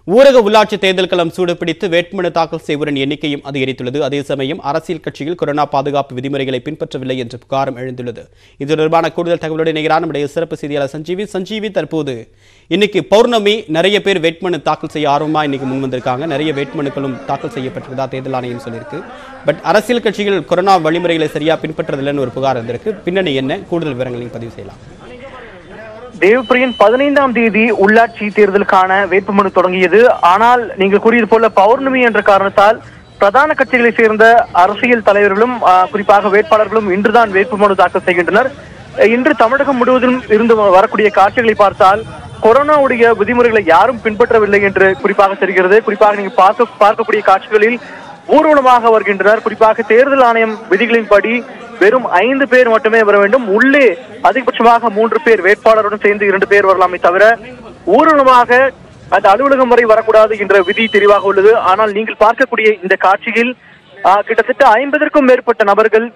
ஊரக உள்ளாட்சி தேர்தல் களம் சூடுபிடித்து வேட்புமனு தாக்கல் செய்வோரின் எண்ணிக்கையும் அதிகரித்துள்ளது அதே சமயம் அரசியல் கட்சிகள் கொரோனா பாதுகாப்பு விதிமுறைகளை பின்பற்றவில்லை என்ற புகாரும் எழுந்துள்ளது இது தொடர்பான கூடுதல் தகவலோடு இணைகிறார் நம்முடைய சிறப்பு செய்தியாளர் சஞ்சீவி சஞ்சீவி தற்போது இன்னைக்கு பௌர்ணமி நிறைய பேர் வேட்புமனு தாக்கல் செய்ய ஆர்வமா இன்னைக்கு முன் வந்திருக்காங்க நிறைய வேட்புமனுக்களும் தாக்கல் செய்யப்பட்டிருந்தா தேர்தல் ஆணையம் சொல்லியிருக்கு பட் அரசியல் கட்சிகள் கொரோனா வழிமுறைகளை சரியா பின்பற்றதில்லைன்னு ஒரு புகார் இருந்திருக்கு பின்னணி என்ன கூடுதல் விவரங்களையும் பதிவு செய்யலாம் தேவப்பிரியன் பதினைந்தாம் தேதி உள்ளாட்சி தேர்தலுக்கான வேட்புமனு தொடங்கியது ஆனால் நீங்கள் கூறியது போல பௌர்ணமி என்ற காரணத்தால் பிரதான கட்சிகளை சேர்ந்த அரசியல் தலைவர்களும் ஆ, குறிப்பாக வேட்பாளர்களும் இன்றுதான் வேட்புமனு தாக்கல் செய்கின்றனர் இன்று தமிழகம் முழுவதும் இருந்து வரக்கூடிய காட்சிகளை பார்த்தால் கொரோனாவுடைய விதிமுறைகளை யாரும் பின்பற்றவில்லை என்று குறிப்பாக தெரிகிறது குறிப்பாக நீங்கள் பார்க்க பார்க்கக்கூடிய காட்சிகளில் ஊர்வலமாக வருகின்றனர் குறிப்பாக தேர்தல் ஆணையம் விதிகளின்படி வெறும் ஐந்து பேர் மட்டுமே வர வேண்டும் உள்ளே அதிகபட்சமாக மூன்று பேர் வேட்பாளருடன் சேர்ந்து இரண்டு பேர் வரலாமே தவிர ஊர்வலமாக அந்த அலுவலகம் வரை வரக்கூடாது என்ற விதி தெளிவாக உள்ளது ஆனால் நீங்கள் பார்க்கக்கூடிய இந்த காட்சியில் ஆ, கிட்டத்தட்ட ஐம்பதற்கும் மேற்பட்ட நபர்கள்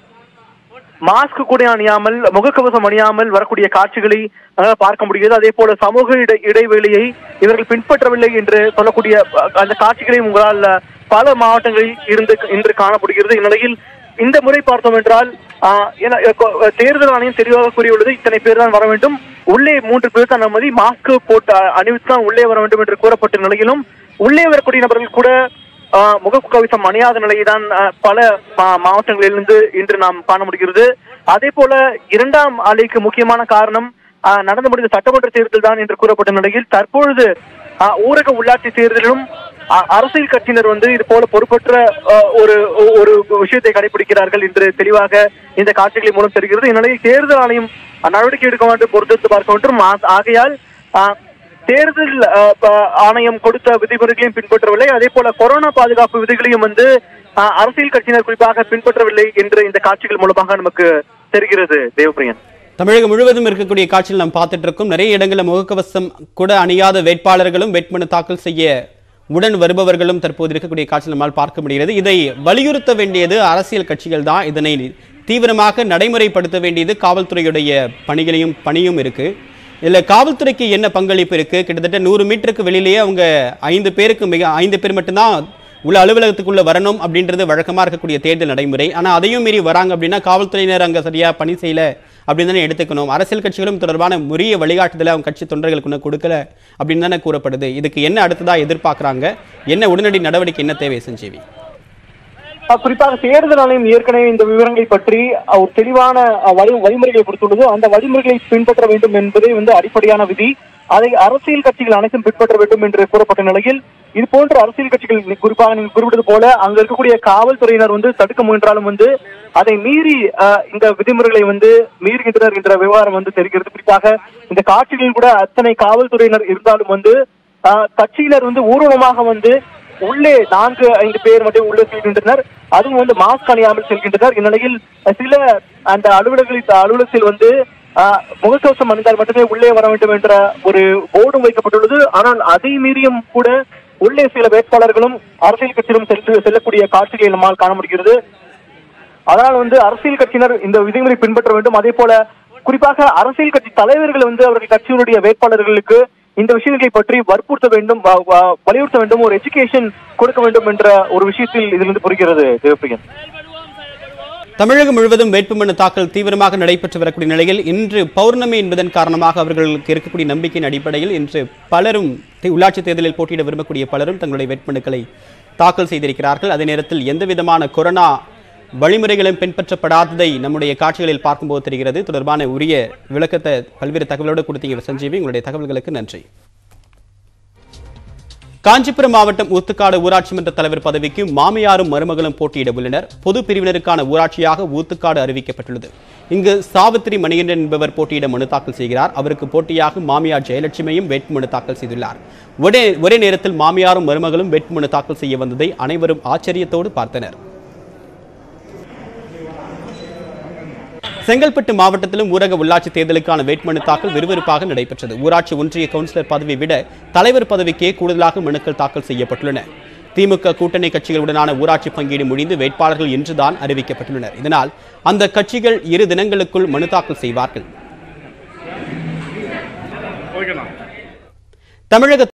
மாஸ்க் கூட அணியாமல் முகக்கவசம் அணியாமல் வரக்கூடிய காட்சிகளை நம்மால் பார்க்க முடிகிறது அதே போல சமூக இடை இடைவெளியை இவர்கள் பின்பற்றவில்லை என்று சொல்லக்கூடிய அஹ், அந்த காட்சிகளை உங்களால் அஹ், பல மாவட்டங்களில் இருந்து இன்று காணப்படுகிறது இந்நிலையில் இந்த முறை பார்த்தோம் என்றால் ஆஹ், என- அஹ், கொ- அஹ், தேர்தல் ஆணையம் தெளிவாக கூறியுள்ளது இத்தனை பேர் தான் வர வேண்டும் உள்ளே மூன்று பேர் தான் அனுமதி மாஸ்க் போட்டு அஹ், அணிவித்து தான் உள்ளே வர வேண்டும் என்று கூறப்பட்ட நிலையிலும் உள்ளே வரக்கூடிய நபர்கள் கூட ஆஹ் முகக்கவசம் அணியாத நிலைதான் ஆஹ் பல மா- மாவட்டங்களிலிருந்து இன்று நாம் காண முடிகிறது அதே போல இரண்டாம் அலைக்கு முக்கியமான காரணம் ஆஹ் நடந்து முடிந்த சட்டமன்ற தேர்தல் தான் என்று கூறப்பட்ட நிலையில் தற்பொழுது ஆஹ் ஊரக உள்ளாட்சி தேர்தலிலும் ஆஹ் அரசியல் கட்சியினர் வந்து இது போல பொறுப்பற்ற ஆஹ் ஒரு ஒரு விஷயத்தை கடைபிடிக்கிறார்கள் என்று தெளிவாக இந்த காட்சிகளின் மூலம் தெரிகிறது இந்நிலையில் தேர்தல் ஆணையம் நடவடிக்கை எடுக்க வேண்டும் பொறுத்து பார்க்க வேண்டும் ஆ- ஆகையால் ஆஹ் தேர்தல் அஹ், ப- ஆணையம் கொடுத்த விதிமுறைகளையும் பின்பற்றவில்லை அதே போல கொரோனா பாதுகாப்பு விதிகளையும் வந்து அஹ், அரசியல் கட்சியினர் குறிப்பாக பின்பற்றவில்லை என்று இந்த காட்சிகள் மூலமாக நமக்கு தெரிகிறது தேவப்பிரியன் தமிழகம் முழுவதும் இருக்கக்கூடிய காட்சியில் நாம் பார்த்துட்டு இருக்கோம் நிறைய இடங்களில் முகக்கவசம் கூட அணியாத வேட்பாளர்களும் வேட்புமனு தாக்கல் செய்ய உடன் வருபவர்களும் தற்போது இருக்கக்கூடிய காட்சியில் நம்மால் பார்க்க முடிகிறது இதை வலியுறுத்த வேண்டியது அரசியல் கட்சிகள் தான் இதனை தீவிரமாக நடைமுறைப்படுத்த வேண்டியது காவல்துறையுடைய பணிகளையும் பணியும் இருக்கு இதுல காவல்துறைக்கு என்ன பங்களிப்பு இருக்கு கிட்டத்தட்ட நூறு மீட்டருக்கு வெளியிலேயே அவங்க ஐந்து பேருக்கு மிக ஐந்து பேர் மட்டும்தான் உள்ள அலுவலகத்துக்குள்ள வரணும் அப்படின்றது வழக்கமா இருக்கக்கூடிய தேர்தல் நடைமுறை ஆனா அதையும் மீறி வராங்க அப்படின்னா காவல்துறையினர் அங்க சரியா பணி செய்யல அப்படின்னு தானே எடுத்துக்கணும் அரசியல் கட்சிகளும் தொடர்பான உரிய வழிகாட்டுதலை அவங்க கட்சி தொண்டர்களுக்கு இன்னும் கொடுக்கல அப்படின்னு தானே கூறப்படுது இதுக்கு என்ன அடுத்ததா எதிர்பார்க்கறாங்க என்ன உடனடி நடவடிக்கை என்ன தேவை சஞ்சீவி அஹ், குறிப்பாக தேர்தல் ஆணையம் ஏற்கனவே இந்த விவரங்களை பற்றி அஹ், ஒரு தெளிவான அஹ், வழி வழிமுறைகளை கொடுத்துள்ளது அந்த வழிமுறைகளை பின்பற்ற வேண்டும் என்பதே வந்து அடிப்படையான விதி அதை அரசியல் கட்சிகள் அனைத்தும் பின்பற்ற வேண்டும் என்று கூறப்பட்ட நிலையில் இது போன்ற அரசியல் கட்சிகள் நீ- குறிப்பாக நீங்கள் குறிப்பிட்டது போல அங்க இருக்கக்கூடிய காவல்துறையினர் வந்து தடுக்க முயன்றாலும் வந்து அதை மீறி அஹ், இந்த விதிமுறைகளை வந்து மீறுகின்றனர் என்ற விவகாரம் வந்து தெரிகிறது குறிப்பாக இந்த காட்சிகளில் கூட அத்தனை காவல்துறையினர் இருந்தாலும் வந்து அஹ், கட்சியினர் வந்து ஊர்வலமாக வந்து உள்ளே நான்கு ஐந்து பேர் மட்டும் உள்ளே செல்கின்றனர் அதுவும் வந்து மாஸ்க் அணியாமல் செல்கின்றனர் இந்நிலையில் சில அந்த அலுவலகங்களில் அலுவலகத்தில் வந்து ஆஹ், முகக்கவசம் அணிந்தால் மட்டுமே உள்ளே வர வேண்டும் என்ற ஒரு போர்டும் வைக்கப்பட்டுள்ளது ஆனால் அதை மீறியும் கூட உள்ளே சில வேட்பாளர்களும் அரசியல் கட்சியிலும் சென்று செல்லக்கூடிய காட்சிகளை நம்மால் காண முடிகிறது அதனால் வந்து அரசியல் கட்சியினர் இந்த விதிமுறை பின்பற்ற வேண்டும் அதே போல குறிப்பாக அரசியல் கட்சி தலைவர்கள் வந்து அவர்கள் கட்சியினுடைய வேட்பாளர்களுக்கு இந்த விஷயங்களை பற்றி வற்புறுத்த வேண்டும் வ- வ- வலியுறுத்த வேண்டும் ஒரு எஜுகேஷன் கொடுக்க வேண்டும் என்ற ஒரு விஷயத்தில் இதிலிருந்து புரிகிறது தேவப்பிரியன் தமிழகம் முழுவதும் வேட்புமனு தாக்கல் தீவிரமாக நடைபெற்று வரக்கூடிய நிலையில் இன்று பௌர்ணமி என்பதன் காரணமாக அவர்களுக்கு இருக்கக்கூடிய நம்பிக்கையின் அடிப்படையில் இன்று பலரும் தி- உள்ளாட்சி தேர்தலில் போட்டியிட விரும்பக்கூடிய பலரும் தங்களுடைய வேட்புமனுக்களை தாக்கல் செய்திருக்கிறார்கள் அதே நேரத்தில் எந்த விதமான கொரோனா வழிமுறைகளும் பின்பற்றப்படாததை நம்முடைய காட்சிகளில் பார்க்கும்போது தெரிகிறது தொடர்பான உரிய விளக்கத்தை பல்வேறு தகவலோடு கொடுத்தீங்க சஞ்சீவி உங்களுடைய தகவல்களுக்கு நன்றி காஞ்சிபுரம் மாவட்டம் ஊத்துக்காடு ஊராட்சி மன்ற தலைவர் பதவிக்கு மாமியாரும் மருமகளும் போட்டியிட உள்ளனர் பொது பிரிவினருக்கான ஊராட்சியாக ஊத்துக்காடு அறிவிக்கப்பட்டுள்ளது இங்கு சாவித்திரி மணிகண்டன் என்பவர் போட்டியிட மனு தாக்கல் செய்கிறார் அவருக்கு போட்டியாக மாமியார் ஜெயலட்சுமியும் வேட்புமனு தாக்கல் செய்துள்ளார் ஒரே ஒரே நேரத்தில் மாமியாரும் மருமகளும் வேட்புமனு தாக்கல் செய்ய வந்ததை அனைவரும் ஆச்சரியத்தோடு பார்த்தனர் செங்கல்பட்டு மாவட்டத்திலும் ஊரக உள்ளாட்சி தேர்தலுக்கான வேட்புமனு தாக்கல் விறுவிறுப்பாக நடைபெற்றது ஊராட்சி ஒன்றிய கவுன்சிலர் பதவி விட தலைவர் பதவிக்கே கூடுதலாக மனுக்கள் தாக்கல் செய்யப்பட்டுள்ளன திமுக கூட்டணி கட்சிகளுடனான ஊராட்சி பங்கீடு முடிந்து வேட்பாளர்கள் இன்றுதான் அறிவிக்கப்பட்டுள்ளனர் இதனால் அந்த கட்சிகள் இரு தினங்களுக்குள் மனு தாக்கல் செய்வார்கள் தமிழக